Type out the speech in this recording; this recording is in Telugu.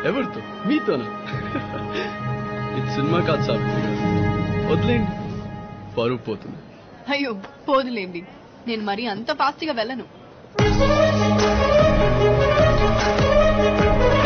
ఎవరితో మీతోనా ఇది సినిమా కాదు సావిత్రి గారు వదిలేండి పరువు పోతుంది అయ్యో పోదులేండి నేను మరీ అంత ఫాస్ట్ గా వెళ్ళను